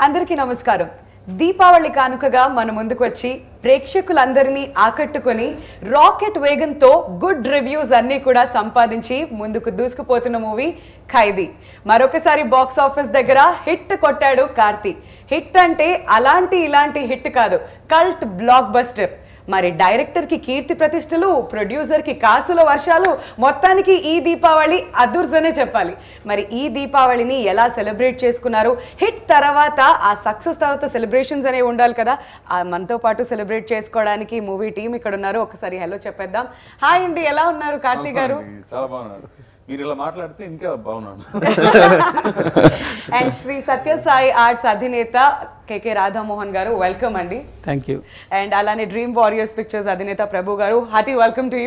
అందరికీ నమస్కారం దీపావళి కానుకగా మన ముందుకు వచ్చి ప్రేక్షకులందరినీ ఆకట్టుకొని రాకెట్ వేగంతో గుడ్ రివ్యూస్ అన్నీ కూడా సంపాదించి ముందుకు దూసుకుపోతున్న మూవీ ఖైదీ మరొకసారి బాక్స్ ఆఫీస్ దగ్గర హిట్ కొట్టాడు కార్తీ హిట్ అంటే అలాంటి ఇలాంటి హిట్ కాదు cult block buster director కి కీర్తి ప్రతిష్టలు ప్రొడ్యూసర్ కి కాసుల వర్షాలు మొత్తానికి ఈ దీపావళి అదుర్సనే చెప్పాలి మరి ఈ దీపావళిని ఎలా సెలబ్రేట్ చేసుకున్నారు హిట్ తర్వాత ఆ సక్సెస్ తర్వాత సెలబ్రేషన్స్ అనేవి ఉండాలి కదా ఆ మనతో పాటు సెలబ్రేట్ చేసుకోవడానికి మూవీ టీం ఇక్కడ ఉన్నారు ఒకసారి హలో చెప్పేద్దాం హాయ్ అండి ఎలా ఉన్నారు కార్తీ గారు బాగున్నానండి. చాలా బాగున్నాడు మీరు ఇలా మాట్లాడితే ఇంకా బాగున్నాను అండ్ శ్రీ సత్యసాయి ఆర్ట్స్ అధినేత కేకే రాధామోహన్ గారు వెల్కమ్ అండి థ్యాంక్ యూ అండ్ అలానే డ్రీమ్ వారియర్స్ పిక్చర్స్ అధినేత ప్రభు గారు hearty welcome to you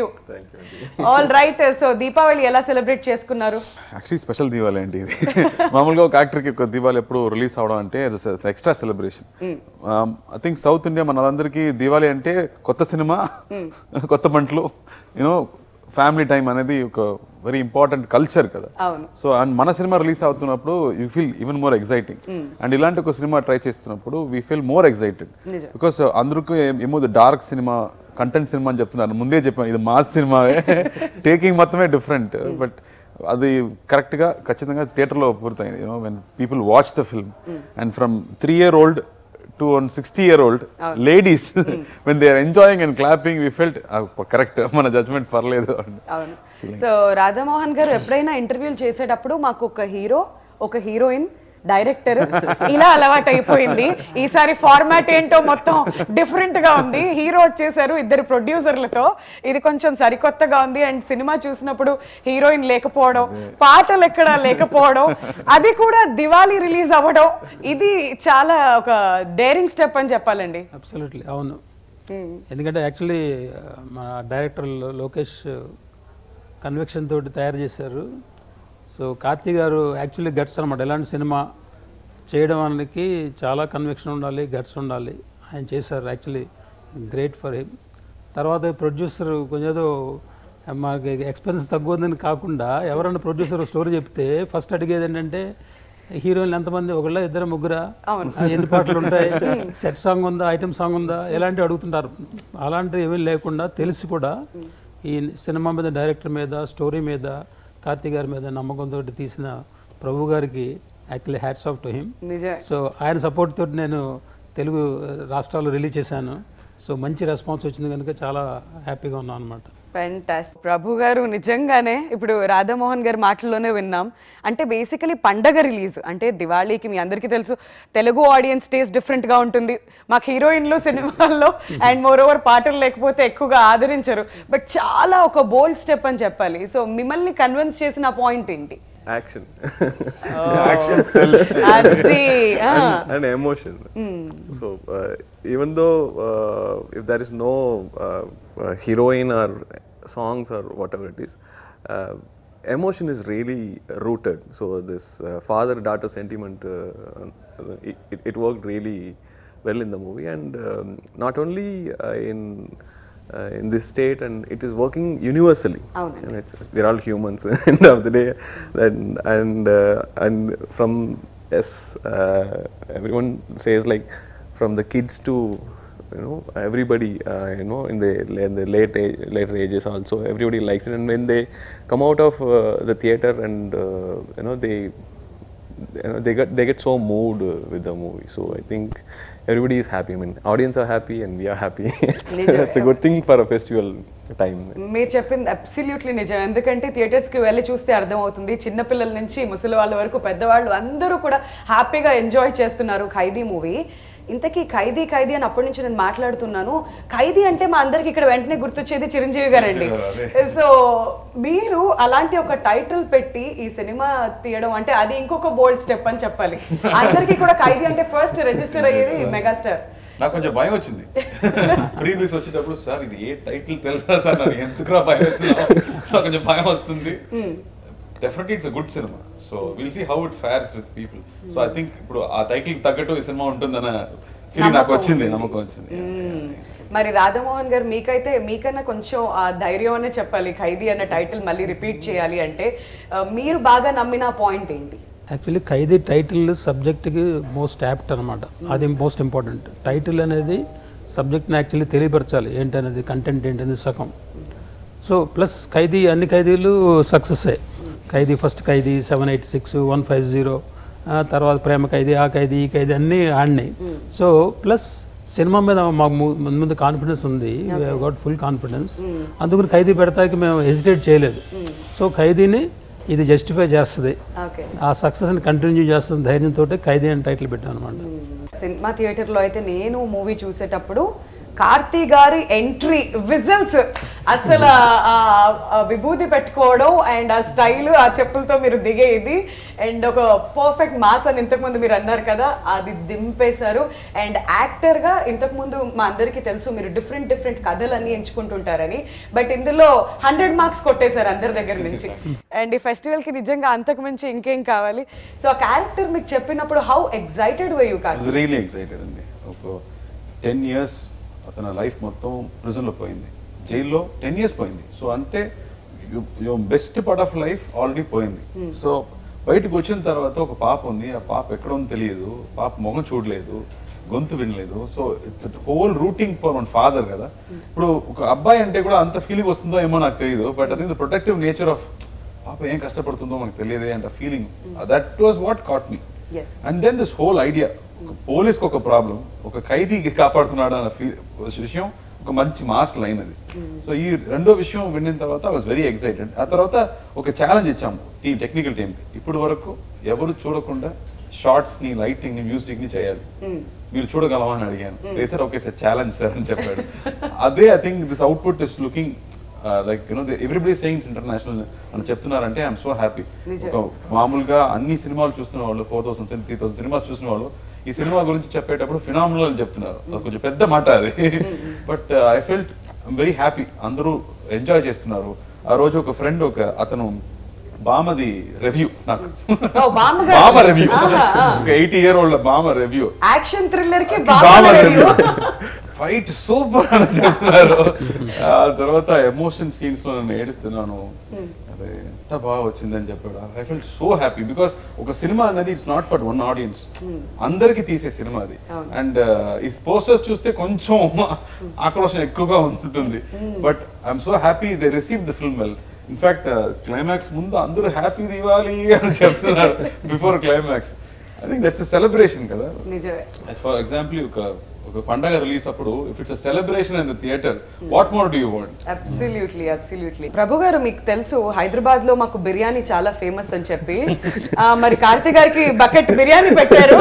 all right so Deepavali ఎలా సెలబ్రేట్ చేసుకున్నారు యాక్చువల్లీ స్పెషల్ దీవాలి ఏంటి ఇది మామూలుగా ఒక యాక్టర్కి ఒక దీవాలి ఎప్పుడు రిలీజ్ అవడం అంటే extra celebration I think south India మనందరికీ దీవాలి అంటే కొత్త సినిమా కొత్త బంట్లు యూనో ఫ్యామిలీ టైం అనేది ఒక వెరీ ఇంపార్టెంట్ కల్చర్ కదా అవును. సో అండ్ మన సినిమా రిలీజ్ అవుతున్నప్పుడు you feel even more exciting and ఇలాంటి ఒక సినిమా ట్రై చేస్తున్నప్పుడు వీ ఫీల్ మోర్ ఎక్సైటెడ్ నిజం. బికాస్ అందరికీ ఏం- ఏమో డార్క్ సినిమా కంటెంట్ సినిమా అని చెప్తున్నారు ముందే చెప్పాను ఇది మాస్ సినిమా టేకింగ్ మొత్తమే డిఫరెంట్ బట్ అది కరెక్ట్గా ఖచ్చితంగా థియేటర్లో పూర్తయింది you know when people watch the film and from three year old to one sixty year old ladies when they are enjoying and clapping we felt correct మన judgment పర్లేదు అవును so Radha Mohan గారు ఎప్పుడైనా ఇంటర్వ్యూలు చేసేటప్పుడు మాకు ఒక హీరో ఒక హీరోయిన్ డైరెక్టర్ ఇలా అలవాటు అయిపోయింది ఈసారి ఫార్మాట్ ఏంటో మొత్తం డిఫరెంట్ గా ఉంది హీరో వచ్చేసారు ఇద్దరు ప్రొడ్యూసర్లతో ఇది కొంచెం సరికొత్తగా ఉంది అండ్ సినిమా చూసినప్పుడు హీరోయిన్ లేకపోవడం పాటలు ఎక్కడ లేకపోవడం అది కూడా దివాళీ రిలీజ్ అవ్వడం ఇది చాలా ఒక డేరింగ్ స్టెప్ అని చెప్పాలండి అబ్సల్యూట్లీ అవును ఎందుకంటే యాక్చువల్లీ మా డైరెక్టర్ లోకేష్ కన్వెక్షన్ తోటి తయారు చేశారు సో కార్తీ గారు యాక్చువల్లీ గట్స్ అనమాట ఎలాంటి సినిమా చేయడానికి చాలా కన్వెక్షన్ ఉండాలి గట్స్ ఉండాలి ఆయన చేశారు యాక్చువల్లీ గ్రేట్ ఫర్ హిమ్ తర్వాత ప్రొడ్యూసర్ కొంచెం ఏదో మనకి ఎక్స్పెన్సెస్ తగ్గుందని కాకుండా ఎవరైనా ప్రొడ్యూసర్ స్టోరీ చెప్తే ఫస్ట్ అడిగేది ఏంటంటే హీరోయిన్లు ఎంతమంది ఒకళ్ళ ఇద్దరు ముగ్గురా ఆ, ఎన్ని పాటలు ఉంటాయి సెట్ సాంగ్ ఉందా ఐటమ్ సాంగ్ ఉందా ఇలాంటివి అడుగుతుంటారు అలాంటివి ఏమీ లేకుండా తెలిసి కూడా ఈ సినిమా మీద డైరెక్టర్ మీద స్టోరీ మీద కార్తీ గారి మీద నమ్మకంతో తీసిన ప్రభు గారికి actually hats off to him నిజమే సో ఆయన సపోర్ట్ తోటి నేను తెలుగు రాష్ట్రాల్లో రిలీజ్ చేశాను సో మంచి రెస్పాన్స్ వచ్చింది కనుక చాలా హ్యాపీగా ఉన్నాను అనమాట ఫెంటాస్ ప్రభు గారు నిజంగానే ఇప్పుడు రాధామోహన్ గారి మాటల్లోనే విన్నాం అంటే బేసికలీ పండగ రిలీజ్ అంటే దివాళీకి మీ అందరికీ తెలుసు తెలుగు ఆడియన్స్ టేస్ట్ డిఫరెంట్ గా ఉంటుంది మాకు హీరోయిన్లు సినిమాల్లో అండ్ మోర్ ఓవర్ పాటలు లేకపోతే ఎక్కువగా ఆదరించరు బట్ చాలా ఒక బోల్డ్ స్టెప్ అని చెప్పాలి సో మిమ్మల్ని కన్విన్స్ చేసిన పాయింట్ ఏంటి action action sells అది ఆ. and, and emotion so uh, even though uh, if there is no uh, uh, heroine or songs or whatever it is uh, emotion is really rooted so this uh, father daughter sentiment uh, it, it, it worked really well in the movie and um, not only uh, in uh, in this state and it is working universally అవునండి. and it's we're all humans end of the day and and uh, and from yes uh, everyone says like from the kids to you know everybody uh, you know in the in the late age, later ages also everybody likes it and when they come out of uh, the theater and uh, you know they you know, they get they get so moved uh, with the movie so i think everybody is happy i mean audience are happy and we are happy it's a good thing for a festival time మీరు చెప్పింది absolutely నిజం ఎందుకంటే theatres కి వెళ్ళి చూస్తే అర్థమవుతుంది చిన్నపిల్లల నుంచి ముసలి వాళ్ళ వరకు పెద్దవాళ్ళు అందరూ కూడా హ్యాపీగా ఎంజాయ్ చేస్తున్నారు ఖైదీ మూవీ ఇంతకీ ఖైదీ ఖైదీ అని అప్పటి నుంచి నేను మాట్లాడుతున్నాను ఖైదీ అంటే మా అందరికి ఇక్కడ వెంటనే గుర్తొచ్చేది చిరంజీవి గారండి సో మీరు అలాంటి ఒక టైటిల్ పెట్టి ఈ సినిమా తీయడం అంటే అది ఇంకొక బోల్డ్ స్టెప్ అని చెప్పాలి అందరికీ కూడా ఖైదీ అంటే ఫస్ట్ రిజిస్టర్ అయ్యేది మెగాస్టార్ నాకు కొంచెం భయం వచ్చింది ప్రీ రిలీజ్ వచ్చేటప్పుడు సార్ ఇది ఏ టైటిల్ తెలుసా సార్ నాకు ఎందుకురా భయం వేస్తున్నావు?" నాకు కొంచెం భయం వస్తుంది definitely it's good cinema so will see how it fares with people so I think ఇప్పుడు ఆ టైటిల్ తగ్గట్టు ఈ సినిమా ఉంటుందన్న ఫీలింగ్ నాకు నమ్మకం వచ్చింది ఉంది. నమ్మకం వచ్చింది మరి రాధామోహన్ గారు మీకైతే మీకన్నా కొంచెం ఆ ధైర్యం అనే చెప్పాలి ఖైదీ అన్న టైటిల్ మళ్ళీ రిపీట్ చేయాలి అంటే ఆ, మీరు బాగా నమ్మిన పాయింట్ ఏంటి యాక్చువల్లీ ఖైదీ టైటిల్ సబ్జెక్ట్కి మోస్ట్ యాప్ట్ అనమాట అది మోస్ట్ ఇంపార్టెంట్ టైటిల్ అనేది సబ్జెక్ట్ని యాక్చువల్లీ తెలియపరచాలి ఏంటనేది కంటెంట్ ఏంటనేది సగం సో ప్లస్ ఖైదీ అన్ని ఖైదీలు సక్సెస్ అయ్యాయి Khaidi first Khaidi seven eight six one five zero తర్వాత ప్రేమ ఖైదీ ఆ ఖైదీ ఈ ఖైదీ అన్నీ ఆడినాయి సో ప్లస్ సినిమా మీద మాకు ము- ముందు ముందు కాన్ఫిడెన్స్ ఉంది గాట్ ఫుల్ కాన్ఫిడెన్స్ అందుకని ఖైదీ పెడతాకి మేము హెసిటేట్ చేయలేదు సో ఖైదీని ఇది జస్టిఫై చేస్తుంది ఓకే ఆ సక్సెస్ని కంటిన్యూ చేస్తున్న ధైర్యంతో ఖైదీ అని టైటిల్ పెట్టాను అనమాట సినిమా థియేటర్లో అయితే నేను మూవీ చూసేటప్పుడు కార్తీ గారి ఎంట్రీ విజిల్స్ అసలు ఆ- ఆ- ఆ విభూతి పెట్టుకోవడం అండ్ ఆ స్టైల్ ఆ చెప్పులతో మీరు దిగేది అండ్ ఒక పర్ఫెక్ట్ మాస్ అని ఇంతకుముందు మీరు అన్నారు కదా అది దింపేశారు అండ్ యాక్టర్గా ఇంతకుముందు మా అందరికీ తెలుసు మీరు డిఫరెంట్ డిఫరెంట్ కథలన్నీ ఎంచుకుంటుంటారని బట్ ఇందులో హండ్రెడ్ మార్క్స్ కొట్టేశారు అందరి దగ్గర నుంచి అండ్ ఈ ఫెస్టివల్ కి నిజంగా అంతకు మించి ఇంకేం కావాలి సో ఆ క్యారెక్టర్ మీకు చెప్పినప్పుడు how excited why you was really excited అండి ఒక టెన్ ఇయర్స్ అతని లైఫ్ మొత్తం ప్రిజన్లో పోయింది జైల్లో టెన్ ఇయర్స్ పోయింది సో అంటే best part of life already పోయింది సో బయటకు వచ్చిన తర్వాత ఒక పాప ఉంది ఆ పాప ఎక్కడ ఉందో తెలియదు పాప మొహం చూడలేదు గొంతు వినలేదు so it's whole routing for one father కదా ఇప్పుడు ఒక అబ్బాయి అంటే కూడా అంత ఫీలింగ్ వస్తుందో ఏమో నాకు తెలియదు బట్ అది ద ప్రొటెక్టివ్ నేచర్ ఆఫ్ పాప ఏం కష్టపడుతుందో మనకు తెలియదే అంటే feeling that was what caught me Yes. And then this whole idea పోలీస్కి ఒక ప్రాబ్లం ఒక ఖైదీకి కాపాడుతున్నాడు అన్న ఫీ- విషయం ఒక మంచి మాస్ లైన్ అది సో ఈ రెండో విషయం విన్న తర్వాత ఐ వాస్ వెరీ ఎక్సైటెడ్ ఆ తర్వాత ఒక ఛాలెంజ్ ఇచ్చాము టీం టెక్నికల్ టీమ్ ఇప్పుడు వరకు ఎవరు చూడకుండా షార్ట్స్ ని లైటింగ్ ని మ్యూజిక్ ని చేయాలి మీరు చూడగలమా అని అడిగాను sir okay sir challenge sir అని చెప్పాడు అదే I think this output is looking like you know everybody sayings international అని చెప్తున్నారంటే ఐఎమ్ సో హ్యాపీ నిజం. ఒక మామూలుగా అన్ని సినిమాలు చూస్తున్న వాళ్ళు four thousand three thousand cinemas చూసిన వాళ్ళు ఈ సినిమా గురించి చెప్పేటప్పుడు ఫినామినల్ అని చెప్తున్నారు అది కొంచెం పెద్ద మాట అది but I felt very happy అందరూ ఎంజాయ్ చేస్తున్నారు ఆ రోజు ఒక ఫ్రెండ్ ఒక అతను బామది రివ్యూ నాకు ఓ, బామ్మ గారు. బామ రివ్యూ ఆహా, ఆ. ఒక ఎయిటీ ఇయర్ ఓల్డ్ బామ రివ్యూ యాక్షన్ థ్రిల్లర్ కి బామ బాగా రివ్యూ ఫైట్ సూపర్ అని చెప్తున్నారు ఆ తర్వాత ఎమోషన్ సీన్స్ లో నేను ఏడుస్తున్నాను అదే ఎంత బాగా వచ్చిందని చెప్పాడు I fell so happy because ఒక సినిమా అనేది it's not for one audience అందరికి తీసే సినిమా అది అండ్ ఈ పోస్టర్స్ చూస్తే కొంచెం ఆక్రోషం ఎక్కువగా ఉంటుంది but I'm so happy they receive the film well in fact climax ముందు అందరూ హ్యాపీ దివాలి అని చెప్తున్నారు before climax I think that's celebration కదా నిజమే ఫర్ ఎగ్జాంపుల్ ఒక ఒక పండగ రిలీజ్ అప్పుడు if it's celebration in the theatre what more do you want absolutely absolutely Prabhu గారు మీకు తెలుసు హైదరాబాద్ లో మాకు బిర్యానీ చాలా ఫేమస్ అని చెప్పి ఆ, మరి కార్తీక్ గారికి బకెట్ బిర్యానీ పెట్టారు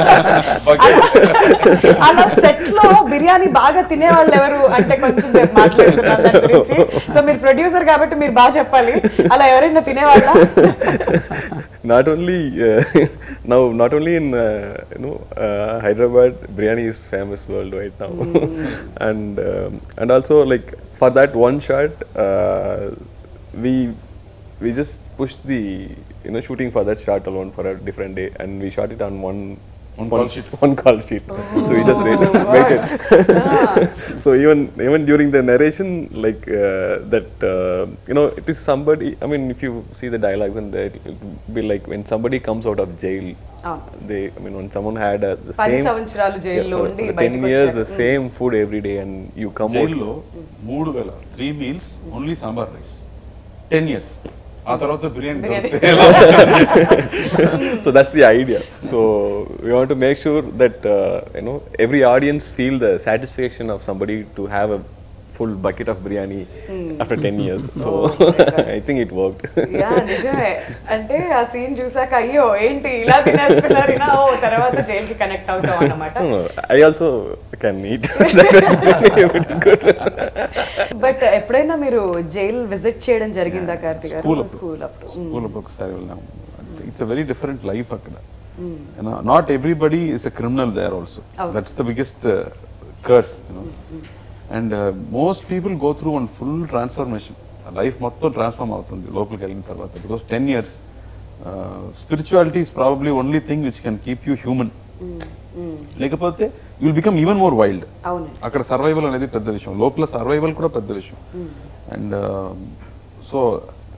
అలా సెట్ లో బిర్యానీ బాగా తినేవాళ్ళు ఎవరు అంటే కొంచెం సేపు మాట్లాడుతున్నారు దాని గురించి సో మీరు ప్రొడ్యూసర్ కాబట్టి మీరు బాగా చెప్పాలి అలా ఎవరైనా తినేవాళ్ళ not only uh, now not only in uh, you know uh, hyderabad biryani is famous worldwide now and um, and also like for that one shot uh, we we just pushed the you know shooting for that shot alone for a different day and we shot it on one One call sheet. one call sheet so we just wait- waited so even even during the narration like uh, that uh, you know it is somebody i mean if you see the dialogues and that it will be like when somebody comes out of jail అవును. they i mean when someone had a, the పది same సంవత్సరాలు జైల్లో for- ఉండి for the బయటకు 10 years వచ్చారు. the same food every day and you come out జైల్లో మూడు వేల three meals only sambar rice ten years ఆ తర్వాత బిర్యానీ బిర్యానీ. దొరికితే so that's the idea so we want to make sure that uh, you know every audience feel the satisfaction of somebody to have a full bucket of biryani after 10 years so i think it worked yeah నిజమే అంటే ఆ scene చూసాక అయ్యో ఏంటి ఇలా తినేస్తున్నారు ఇలా ఓ తర్వాత జైలుకి కనెక్ట్ అవుతాం అన్నమాట No, I also can eat. that will be good. But ఎప్పుడైనా మీరు జైలు విజిట్ చేయడం జరిగిందా కార్తీక్ గారు స్కూల్ అప్పుడు స్కూల్ అప్పుడు స్కూల్ అప్పుడు ఒకసారి వెళ్ళాము it's a very different life అక్కడ not everybody is a criminal there also అవును. That's the biggest curse and most people go through one full transformation life మొత్తం ట్రాన్స్ఫార్మ్ అవుతుంది లోపలికి వెళ్ళిన తర్వాత because ten years spirituality is probably only thing which can keep you human లేకపోతే you'll become even more wild అవును అక్కడ survival అనేది పెద్ద విషయం లోపల సర్వైవల్ కూడా పెద్ద విషయం and so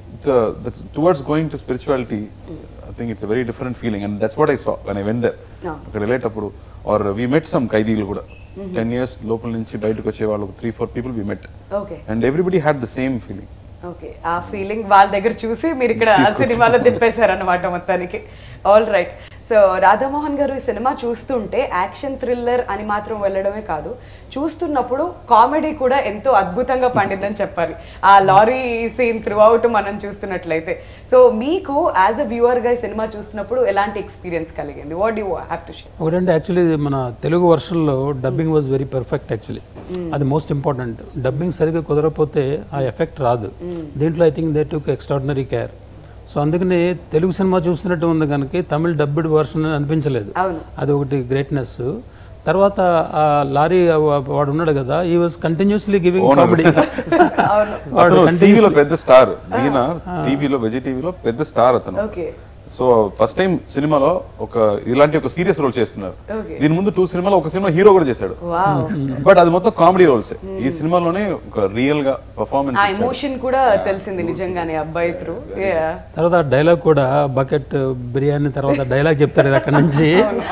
it's a that's towards going to spirituality i think it's a very different feeling and that's what i saw when i went there Yeah. అక్కడ వెళ్ళేటప్పుడు ఆర్ వి మెట్ సమ్ ఖైదీలు కూడా ten years లోపల నుంచి బయటకు వచ్చే వాళ్ళు three four people we met okay and everybody had the same feeling okay ఆ ఫీలింగ్ వాళ్ళ దగ్గర చూసి మీరు ఇక్కడ ఆ సినిమాలో దింపేశారు అనమాట మొత్తానికి ఆల్ రైట్ సో రాధామోహన్ గారు ఈ సినిమా చూస్తుంటే యాక్షన్ థ్రిల్లర్ అని మాత్రం వెళ్ళడమే కాదు చూస్తున్నప్పుడు కామెడీ కూడా ఎంతో అద్భుతంగా పండిందని చెప్పాలి ఆ లారీ సీన్ త్రూ అవుట్ మనం చూస్తున్నట్లయితే సో మీకు యాజ్ అ వ్యూవర్ గా ఈ సినిమా చూస్తున్నప్పుడు ఎలాంటి ఎక్స్పీరియన్స్ కలిగింది what you have to share ఒకటంటే యాక్చువల్లీ మన తెలుగు వర్షన్లో dubbing was very perfect actually అది మోస్ట్ ఇంపార్టెంట్ డబ్బింగ్ సరిగ్గా కుదరకపోతే ఆ ఎఫెక్ట్ రాదు దీంట్లో I think they took extraordinary care so అందుకని తెలుగు సినిమా చూస్తున్నట్టు ఉంది కనుక తమిళ డబ్బిడ్ వర్షన్ అనిపించలేదు అవును. అది ఒకటి గ్రేట్నెస్ తర్వాత ఆ లారీ వా- వాడు ఉన్నాడు కదా ఈ వాజ్ కంటిన్యూస్లీ గివింగ్ కామెడీ అతను టీవీలో పెద్ద స్టార్ దీన టీవీలో వెజీ టీవీలో పెద్ద స్టార్ అతను ఓకే సో ఫస్ట్ టైం సినిమాలో ఒక ఇలాంటి ఒక సీరియస్ రోల్ చేస్తున్నారు Okay. దీని ముందు టూ సినిమాలో ఒక సినిమా హీరో కూడా చేశాడు వావ్ బట్ అది మొత్తం కామెడీ రోల్స్ ఈ సినిమాలోనే ఒక రియల్ గా ఆ పర్ఫార్మెన్స్ ఎమోషన్ కూడా తెలిసింది నిజంగానే అబ్బాయి త్రూ తర్వాత డైలాగ్ కూడా బకెట్ బిర్యానీ తర్వాత డైలాగ్ చెప్తాడు కదా అక్కడ నుంచి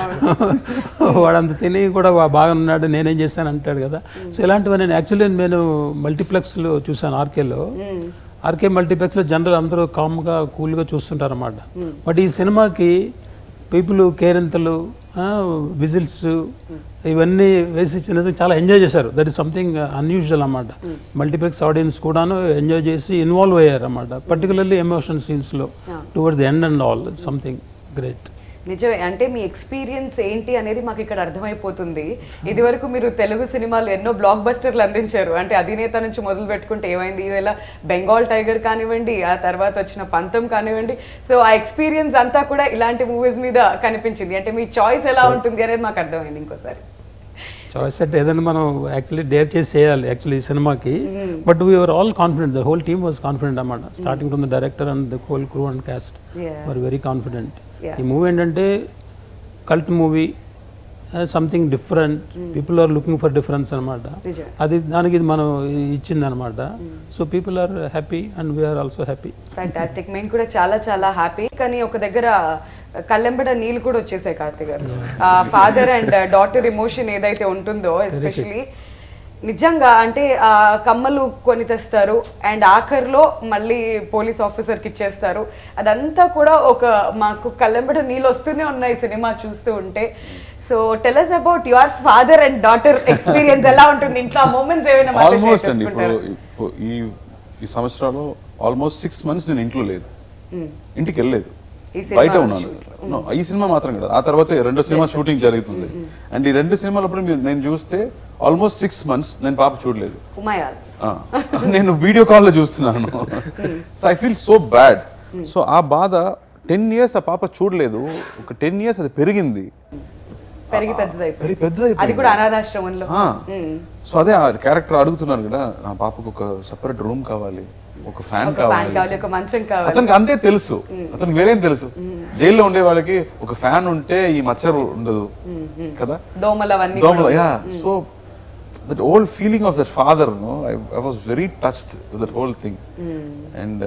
వాడంత తిని కూడా వా- బాగా ఉన్నాడు నేనేం చేశాను అంటాడు కదా సో ఇలాంటివి నేను యాక్చువల్లీ నేను మల్టీప్లెక్స్లో చూశాను ఆర్కేలో ఆర్కే మల్టీప్లెక్స్లో జనరల్ అందరూ కామ్గా కూల్గా చూస్తుంటారు అన్నమాట బట్ ఈ సినిమాకి పీపుల్ కేరింతలు విజిల్స్ ఇవన్నీ వేసి చిన్న చాలా ఎంజాయ్ చేశారు దట్ ఈస్ సంథింగ్ అన్యూజువల్ అన్నమాట మల్టీప్లెక్స్ ఆడియన్స్ కూడాను ఎంజాయ్ చేసి ఇన్వాల్వ్ అయ్యారు అన్నమాట పర్టికులర్లీ ఎమోషన్ సీన్స్లో towards the end and all something great నిజమే అంటే మీ ఎక్స్పీరియన్స్ ఏంటి అనేది మాకు ఇక్కడ అర్థమైపోతుంది ఇది వరకు మీరు తెలుగు సినిమాలు ఎన్నో బ్లాక్ బస్టర్లు అందించారు అంటే అధినేత నుంచి మొదలు పెట్టుకుంటే ఏమైంది ఈవేళ బెంగాల్ టైగర్ కానివ్వండి ఆ తర్వాత వచ్చిన పంతం కానివ్వండి సో ఆ ఎక్స్పీరియన్స్ అంతా కూడా ఇలాంటి మూవీస్ మీద కనిపించింది అంటే మీ చాయిస్ ఎలా ఉంటుంది అనేది మాకు అర్థమైంది ఇంకోసారి చాయిస్ సెట్ ఏదైనా మనం యాక్చువల్లీ డేర్ చేసి చేయాలి యాక్చువల్లీ ఈ సినిమాకి but we're all confident the whole team was confident అన్నమాట starting from the director and the whole crew and cast Yeah. Were very confident Yeah. ఈ మూవీ ఏంటంటే cult movie something different people are looking for difference అనమాట నిజమే. అది దానికి ఇది మనం ఇచ్చింది అనమాట so people are happy and we're also happy fantastic మేము కూడా చాలా చాలా హ్యాపీ కానీ ఒక దగ్గర కళ్ళెంబడ నీళ్ళు కూడా వచ్చేసాయి కార్తీక్ గారు ఫాదర్ అండ్ డాటర్ ఎమోషన్ ఏదైతే ఉంటుందో ఎస్పెషలీ నిజంగా అంటే ఆ కమ్మలు కొని తెస్తారు అండ్ ఆఖరిలో మళ్ళీ పోలీస్ ఆఫీసర్కి ఇచ్చేస్తారు అదంతా కూడా ఒక మాకు కళ్ళెంబడ నీళ్ళు వస్తూనే ఉన్నాయి సినిమా చూస్తూ ఉంటే so tell us about your father and daughter experience ఎలా ఉంటుంది ఇంట్లో ఆ మూమెంట్స్ ఏమైనా మాతో share ఆల్మోస్ట్ అండి ఇప్పుడు చేసుకుంటారా? ఇప్పుడు ఈ ఈ సంవత్సరాలు ఆల్మోస్ట్ సిక్స్ మంత్స్ నేను ఇంట్లో లేదు ఇంటికి వెళ్ళలేదు ఈ సినిమా బయట ఉన్నాను No, ఈ సినిమా మాత్రం కదా ఆ తర్వాత రెండో సినిమా షూటింగ్ జరుగుతుంది అండ్ ఈ రెండు సినిమాలప్పుడు మీరు నేను చూస్తే ఆల్మోస్ట్ సిక్స్ మంత్స్ నేను పాప చూడలేదు ఉమాయాల్ ఆ, నేను వీడియో కాల్లో చూస్తున్నాను so I feel so bad so ఆ బాధ టెన్ ఇయర్స్ ఆ పాప చూడలేదు ఒక టెన్ ఇయర్స్ అది పెరిగింది పెరిగి పెద్దదైపోయింది పెరిగి పెద్దదైపోయింది. అది కూడా అనాథాశ్రమంలో ఆ. సో అదే ఆ క్యారెక్టర్ అడుగుతున్నారు కదా నా పాపకు ఒక సెపరేట్ రూమ్ కావాలి ఒక ఫ్యాన్ ఒక ఫ్యాన్ కావాలి కావాలి ఒక మంచం కావాలి అతనికి అంతే తెలుసు అతనికి వేరేం తెలుసు జైల్లో ఉండే వాళ్ళకి ఒక ఫ్యాన్ ఉంటే ఈ మచ్చరు ఉండదు కదా దోమలు అవన్నీ దోమలు yeah so that whole feeling of that father no I was very touched with that whole thing and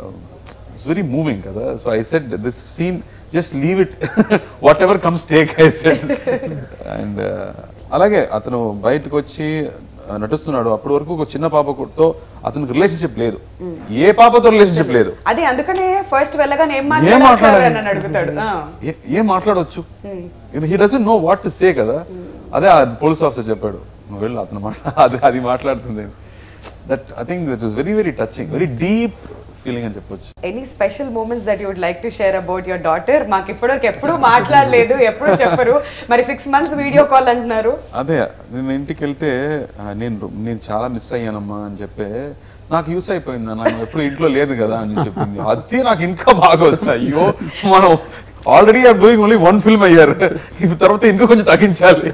it's very moving కదా so I said this scene just leave it whatever comes take I said and అలాగే అతను బయటకు వచ్చి uh, నటిస్తున్నాడు అప్పటి వరకు ఒక చిన్న పాపతో అతనికి రిలేషన్షిప్ లేదు ఏ పాపతో రిలేషన్షిప్ లేదు అదే అందుకనే ఫస్ట్ వెళ్ళగానే ఏం ఏం మాట్లాడారు మాట్లాడాలి? అని అడుగుతాడు ఆ. ఏ- ఏం మాట్లాడవచ్చు he doesn't know what to say కదా అదే ఆ పోలీస్ ఆఫీసర్ చెప్పాడు నువ్వు వెళ్ళు అతను మాట్లా అది అది మాట్లాడుతుంది that I think that is very very touching very deep feeling అని చెప్పొచ్చు any special moments that would like to share about your daughter మాకు ఇప్పటివరకు ఎప్పుడు మాట్లాడలేదు ఎప్పుడు చెప్పరు మరి సిక్స్ మంత్స్ వీడియో కాల్ అంటున్నారు అదే నేను ఇంటికి వెళ్తే ఆ, నేను నేను చాలా మిస్ అయ్యానమ్మా అని చెప్పి నాకు యూస్ అయిపోయింది నాకు ఎప్పుడు ఇంట్లో లేదు కదా అని చెప్పింది అది నాకు ఇంకా బాగా వచ్చింది అయ్యో మనం already are doing only one film అయ్యారు ఈ తర్వాత ఇంకా కొంచెం తగ్గించాలి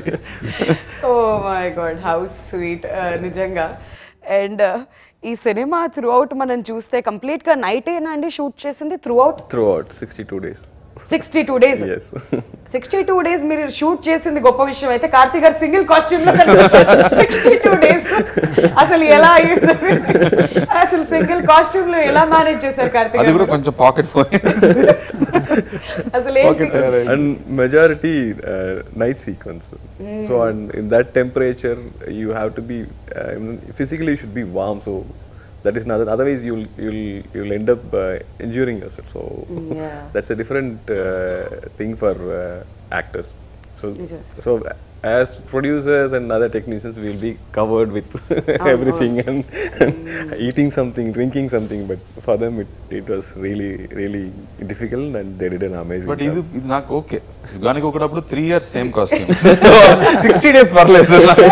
oh my God how sweet నిజంగా అండ్ ఈ సినిమా త్రూ అవుట్ మనం చూస్తే కంప్లీట్ గా నైట్ ఏనా అండి షూట్ చేసింది throughout throughout 62 days sixty two days yes. Sixty two days మీరు షూట్ చేసింది గొప్ప విషయం అయితే కార్తీక్ గారు సింగిల్ కాస్ట్యూమ్ లో సిక్స్టీ టూ డేస్ అసలు ఎలా అయ్యింది అసలు సింగిల్ కాస్ట్యూమ్ లో ఎలా మేనేజ్ చేశారు కార్తీక్ అది కూడా గారు కొంచెం పాకెట్ పోయి అసలు ఏంటి pocket and majority uh, night sequence. So and in that temperature, you have to be uh, I mean, physically you should be warm. So that is not otherwise you'll you'll you'll end up uh, injuring yourself. So yeah. that's a different uh, thing for uh, actors. So Nijo. so as producers and other technicians, we'll be covered with everything and, and eating something, drinking something. But for them, it, it was really really difficult, and they did an amazing but job. ఇది ఇది నాకు okay యుగానికి ఒకటప్పుడు three years same costume so sixty days పర్లేదు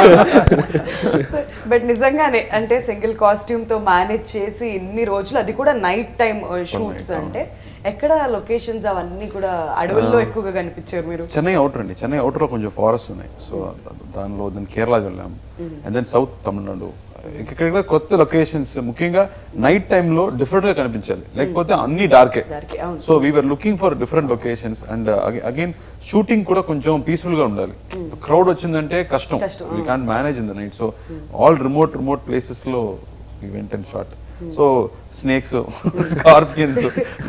but నిజంగానే అంటే single costume తో manage చేసి ఇన్ని రోజులు అది కూడా నైట్ టైం షూట్స్ అంటే ఎక్కడ లొకేషన్స్ అవన్నీ కూడా అడవుల్లో ఎక్కువగా కనిపించారు మీరు చెన్నై అవుటర్ అండి చెన్నై outer లో కొంచెం ఫారెస్ట్ ఉన్నాయి సో దానిలో దాని కేరళ వెళ్ళాం అండ్ దెన్ సౌత్ తమిళనాడు ఇక్కడ కొత్త లొకేషన్స్ ముఖ్యంగా నైట్ టైంలో డిఫరెంట్ గా కనిపించాలి లేకపోతే అన్ని డార్కే Dark ఏ, అవును. So we are looking for different locations and again shooting కూడా కొంచెం పీస్ఫుల్ గా ఉండాలి క్రౌడ్ వచ్చిందంటే కష్టం కష్టం, we can't manage in the night so all remote remote places లో event and short so snakes scorpions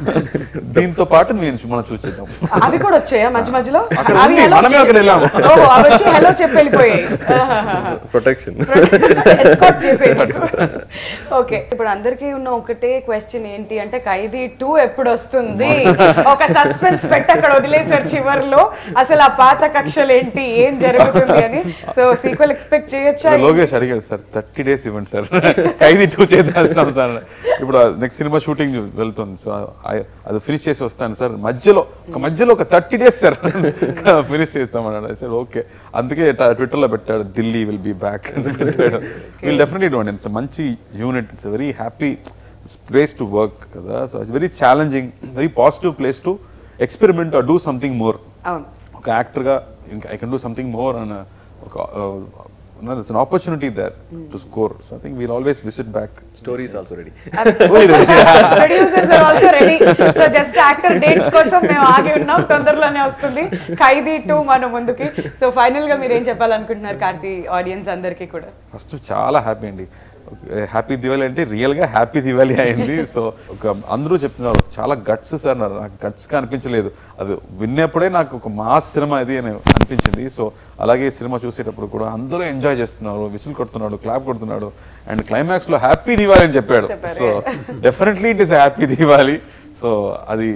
దీంతో పాటు మేము మనం చూసేద్దాం అవి కూడా వచ్చాయా మధ్య మధ్యలో అక్కడ అవి ఉంది, hello మనమే చెప్పి- అక్కడ వెళ్ళాము. ఓ, అవి వచ్చి హలో చెప్పి వెళ్ళిపోయాయి protection. Escort చేసేందుకు. ఓకే ఇప్పుడు అందరికీ ఉన్న ఒకటే క్వశ్చన్ ఏంటి అంటే ఖైదీ టూ ఎప్పుడు వస్తుంది ఒక సస్పెన్స్ పెట్టి అక్కడ వదిలేసారు చివర్లో అసలు ఆ పాత కక్షలు ఏంటి ఏం జరుగుతుంది అని సో సీక్వెల్ ఎక్స్పెక్ట్ చేయొచ్చా లోకేష్ అడిగాడు సార్ థర్టీ డేస్ ఇవ్వండి సార్ ఖైదీ టూ చేసేస్తాం సార్ ఇప్పుడు నెక్స్ట్ సినిమా షూటింగ్ వెళ్తుంది సో అది ఫినిష్ చేసి వస్తాను సార్ మధ్యలో ఒక మధ్యలో ఒక థర్టీ డేస్ సార్ ఫినిష్ చేస్తామన్నాడు సార్ ఓకే అందుకే ట్విట్టర్ లో పెట్టాడు Dilli will be back will definitely don't it's మంచి unit it's very happy place to work కదా so it's very challenging very positive place to experiment or do something more అవును ఒక యాక్టర్గా ఇంకా I can do something more అన్న ఒక it's an opportunity there to score so I think we'll always visit back Story is also ready. Producers are also ready so just actor dates కోసం మేము ఆగి ఉన్నాం తొందరలోనే వస్తుంది ఖైదీ టూ మన ముందుకి సో ఫైనల్ గా మీరు ఏం చెప్పాలనుకుంటున్నారు కార్తీ ఆడియన్స్ అందరికీ కూడా ఫస్ట్ చాలా హ్యాపీ అండి హ్యాపీ దివాళీ అంటే రియల్ గా హ్యాపీ దివాళీ అయింది సో ఒక అందరూ చెప్తున్నారు చాలా గట్స్ సార్ అన్నారు నాకు గట్స్ గా అనిపించలేదు అది విన్నప్పుడే నాకు ఒక మాస్ సినిమా ఇది అని అనిపించింది సో అలాగే సినిమా చూసేటప్పుడు కూడా అందరూ ఎంజాయ్ చేస్తున్నారు విసిల్ కొడుతున్నాడు క్లాప్ కొడుతున్నాడు అండ్ క్లైమాక్స్ లో హ్యాపీ దివాళీ అని చెప్పాడు so definitely it is happy Diwali సో అది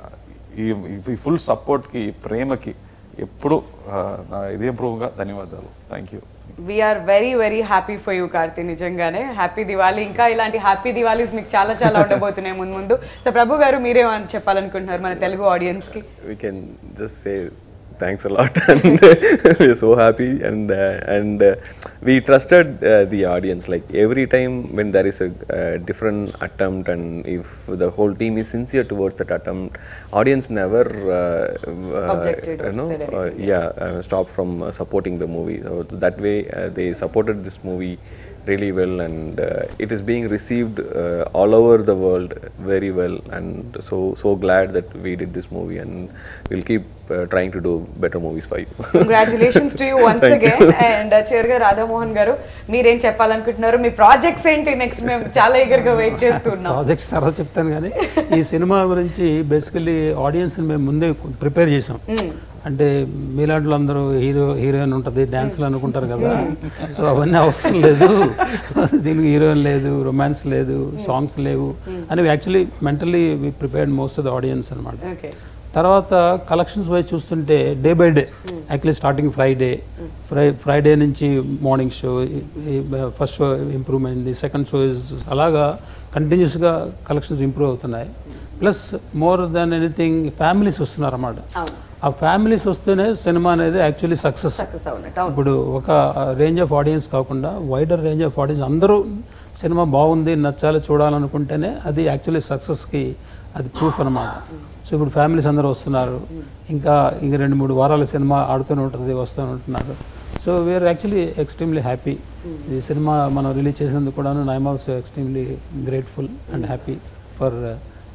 ఈ ఈ ఫుల్ సపోర్ట్కి ప్రేమకి ఎప్పుడు ఆ, నా ఇదేం ప్రూవ్గా ధన్యవాదాలు thank you we are very very happy for you Karthi నిజంగానే హ్యాపీ దివాళీ ఇంకా ఇలాంటి హ్యాపీ దివాళీస్ మీకు చాలా చాలా ఉండబోతున్నాయి ముందు ముందు సో ప్రభు గారు మీరేమని చెప్పాలనుకుంటున్నారు మన తెలుగు ఆడియన్స్ కి we can just say thanks a lot and we're so happy and uh, and uh, we trusted uh, the audience like every time when there is a uh, different attempt and if the whole team is sincere towards that attempt audience never uh, uh, Objected or you know said uh, anything. yeah uh, stopped from uh, supporting the movie so that way uh, they supported this movie really well and uh, it is being received uh, all over the world very well and so so glad that we did this movie and we'll keep uh, trying to do better movies for you congratulations to you once again and చివరిగా రాధామోహన్ గారు మీరేం చెప్పాలనుకుంటున్నారు మీ projects ఏంటి next మేము చాలా eager గా wait చేస్తున్నాం projects తర్వాత చెప్తాను కానీ ఈ సినిమా గురించి బేసికలీ ఆడియన్స్ మేము ముందే ప్రిపేర్ చేసాం అంటే మీలాంటి అందరూ హీరో హీరోయిన్ ఉంటుంది డ్యాన్స్లు అనుకుంటారు కదా సో అవన్నీ అవసరం లేదు దీనికి హీరోయిన్ లేదు రొమాన్స్ లేదు సాంగ్స్ లేవు అని actually mentally we prepared most of the audience అనమాట ఓకే తర్వాత కలెక్షన్స్ వైజ్ చూస్తుంటే day by day actually starting Friday fri Friday నుంచి morning show first show improve అయింది సెకండ్ షో ఇస్ అలాగా కంటిన్యూస్గా కలెక్షన్స్ ఇంప్రూవ్ అవుతున్నాయి plus more than anything families వస్తున్నారు అన్నమాట అవును ఆ ఫ్యామిలీస్ వస్తేనే సినిమా అనేది యాక్చువల్లీ సక్సెస్ సక్సెస్ అవునట్టు అవును ఇప్పుడు ఒక రేంజ్ ఆఫ్ ఆడియన్స్ కాకుండా వైడర్ రేంజ్ ఆఫ్ ఆడియన్స్ అందరూ సినిమా బాగుంది నచ్చాలి చూడాలనుకుంటేనే అది యాక్చువల్లీ సక్సెస్కి అది ప్రూఫ్ అన్నమాట సో ఇప్పుడు ఫ్యామిలీస్ అందరూ వస్తున్నారు ఇంకా ఇంక రెండు మూడు వారాల సినిమా ఆడుతూనే ఉంటుంది వస్తూనే ఉంటున్నారు so we are actually extremely happy ఈ సినిమా మనం రిలీజ్ చేసినందుకు కూడా I'm also extremely grateful and happy for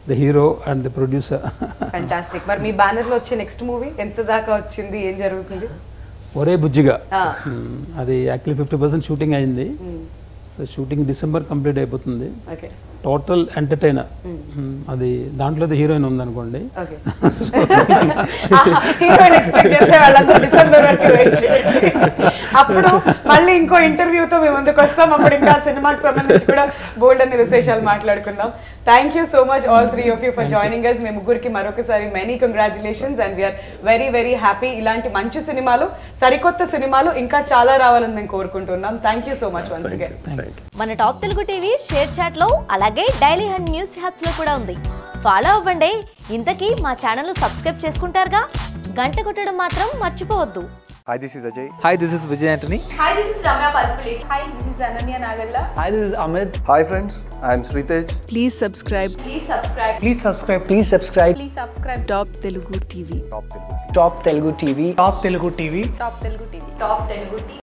the hero and the producer fantastic మరి మీ బ్యానర్ లో వచ్చే నెక్స్ట్ మూవీ ఎంత దాకా వచ్చింది ఏం జరుగుతుంది ఒరే బుజ్జిగా ఆ. మ్మ్. అది యాక్చువల్లీ ఫిఫ్టీ పర్సెంట్ షూటింగ్ అయింది సో షూటింగ్ డిసెంబర్ కంప్లీట్ అయిపోతుంది ఓకే టోటల్ ఎంటర్టైనర్ అది దాంట్లో హీరోయిన్ ఉందనుకోండి ఓకే హీరోయిన్ ఎక్స్పెక్ట్ చేసే వాళ్ళందరూ డిసెంబర్ వరకు వెయిట్ చేయండి అప్పుడు మళ్ళీ ఇంకో ఇంటర్వ్యూతో మేము ముందుకు వస్తాం అప్పుడు ఇంకా సినిమాకి సంబంధించి కూడా బోల్డ్ అన్ని విశేషాలు మాట్లాడుకుందాం thank you so much all three of you for joining us మీ ముగ్గురికి మరొకసారి many congratulations and we are very very happy ఇలాంటి మంచి సినిమాలు సరికొత్త సినిమాలు ఇంకా చాలా రావాలని మేము కోరుకుంటున్నాం thank you so much once again మన top Telugu TV ShareChat లో అలాగే డైలీ హండ్ న్యూస్ హ్యాప్స్ లో కూడా ఉంది ఫాలో అవ్వండి ఇంతకీ మా ఛానల్ సబ్స్క్రైబ్ చేసుకుంటారుగా గంట కొట్టడం మాత్రం మర్చిపోవద్దు Hi, this is Ajay. Hi, this is Vijay Antony. Hi, this is Ramya Palpulate. Hi, this is Ananya Nagalla. Hi, this is Amit. Hi, friends. I am Sritej. Please subscribe Please subscribe. Please subscribe. Please subscribe. Please subscribe. Top Telugu TV. Top Telugu TV. Top Telugu TV. Top Telugu TV. Top Telugu TV. Top Telugu TV.